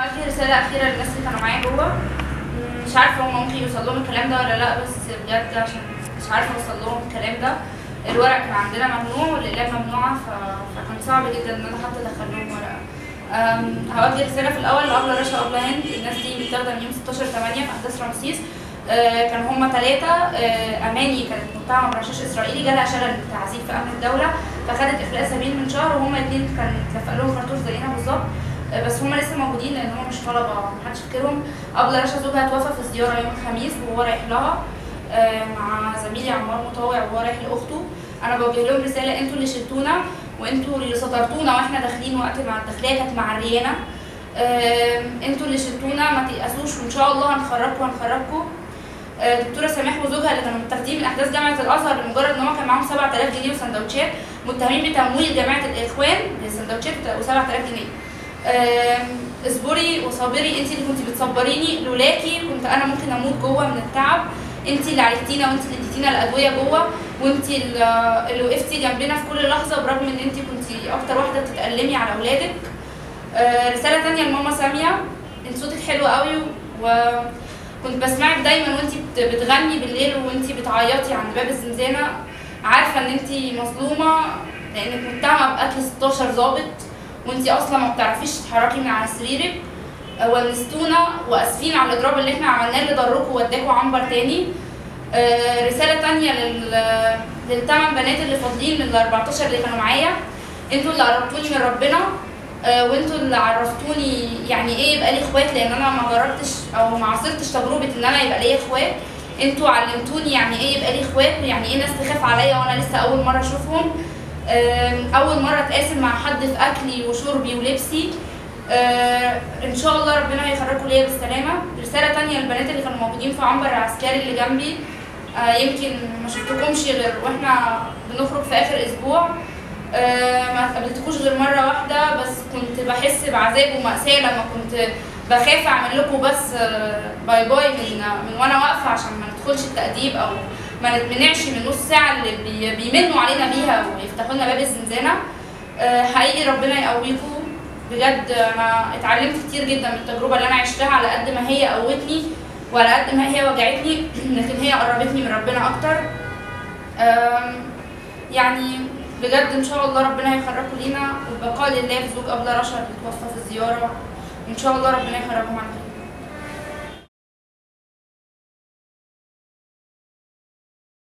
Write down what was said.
هوجه رسالة أخيرة للناس اللي كانوا معايا جوه مم، مش عارفة هما ممكن يوصل لهم الكلام ده ولا لأ بس بجد عشان مش عارفة أوصل لهم الكلام ده الورق كان عندنا ممنوع والأقلام ممنوعة ف... فكان صعب جدا إن أنا حتى أدخل لهم ورقة أم، هوجه رسالة في الأول لأبلة رشا وأبلة هند الناس دي متاخدة من يوم 16 8 في أحداث رمسيس آه، كان هما ثلاثة أماني كانت متهمة برشاش إسرائيلي جالها شلل تعذيب في أمن الدولة فخدت إخلاء سبيل من شهر وهما الاتنين كان اتلفق لهم خرطوش زينا بالظبط آه، بس هما لسه موجودين لأن هما مش طلبة محدش فاكرهم أبلة رشا زوجها توفى في زيارة يوم الخميس وهو رايح لها آه، مع زميلي عمار مطاوع وهو رايح لأخته أنا بوجه لهم رسالة أنتوا اللي شلتونا وأنتوا اللي سترتونا وإحنا داخلين وقت ما الداخلية كانت معريانا آم، انتوا اللي شلتونا ما تيأسوش وان شاء الله هنخرجكم هنخرجكم آه، دكتوره سماح وزوجها اللي كانوا متاخدين من احداث جامعه الازهر لمجرد ان هم كان معاهم 7000 جنيه وسندوتشات متهمين بتمويل جامعه الاخوان للسندوتشات و7000 جنيه آم، اصبري وصابري انت اللي كنت بتصبريني لولاكي كنت انا ممكن اموت جوه من التعب انت اللي عالجتينا وانت اللي اديتينا الادويه جوه وانت اللي اللي وقفتي جنبنا في كل لحظه برغم ان انت كنت اكتر واحده بتتألمي على اولادك آه، رسالة تانية لماما سامية انت صوتك حلو قوي وكنت بسمعك دايما وانت بت- بتغني بالليل وانت بتعيطي عند باب الزنزانة عارفة ان انت مظلومة لانك متهمة بقتل 16 ظابط وانت اصلا ما بتعرفيش تتحركي من على سريرك آه، ونستونا واسفين على الاضراب اللي احنا عملناه اللي ضركم ووداكوا عنبر تاني آه، رسالة تانية لل للثمان بنات اللي فاضلين من ال 14 اللي كانوا معايا انتوا اللي قربتوني من ربنا آه، وانتوا اللي عرفتوني يعني ايه يبقى لي اخوات لان انا ما جربتش او ما عاصرتش تجربه ان انا يبقى لي اخوات انتوا علمتوني يعني ايه يبقى لي اخوات ويعني ايه ناس تخاف عليا وانا لسه اول مره اشوفهم آم، اول مره اتقاسم مع حد في اكلي وشربي ولبسي آه، ان شاء الله ربنا هيخرجكم ليا بالسلامه رساله تانية للبنات اللي كانوا موجودين في عنبر العسكري اللي جنبي آه، يمكن ما شفتكمش غير واحنا بنخرج في اخر اسبوع آه، ما قابلتكوش غير مره واحده بس كنت بحس بعذاب ومأساة لما كنت بخاف اعمل لكم بس آه، باي باي من من وانا واقفه عشان ما ندخلش التأديب او ما نتمنعش من نص ساعه اللي بي- بيمنوا علينا بيها ويفتحوا لنا باب الزنزانه آه، حقيقي ربنا يقويكم بجد انا اتعلمت كتير جدا من التجربه اللي انا عشتها على قد ما هي قوتني وعلى قد ما هي وجعتني لكن هي قربتني من ربنا اكتر آم، يعني بجد ان شاء الله ربنا هيخرجكم لينا والبقاء لله في زوج ابله رشا اللي توفى في الزياره وان شاء الله ربنا يخرجهم على خير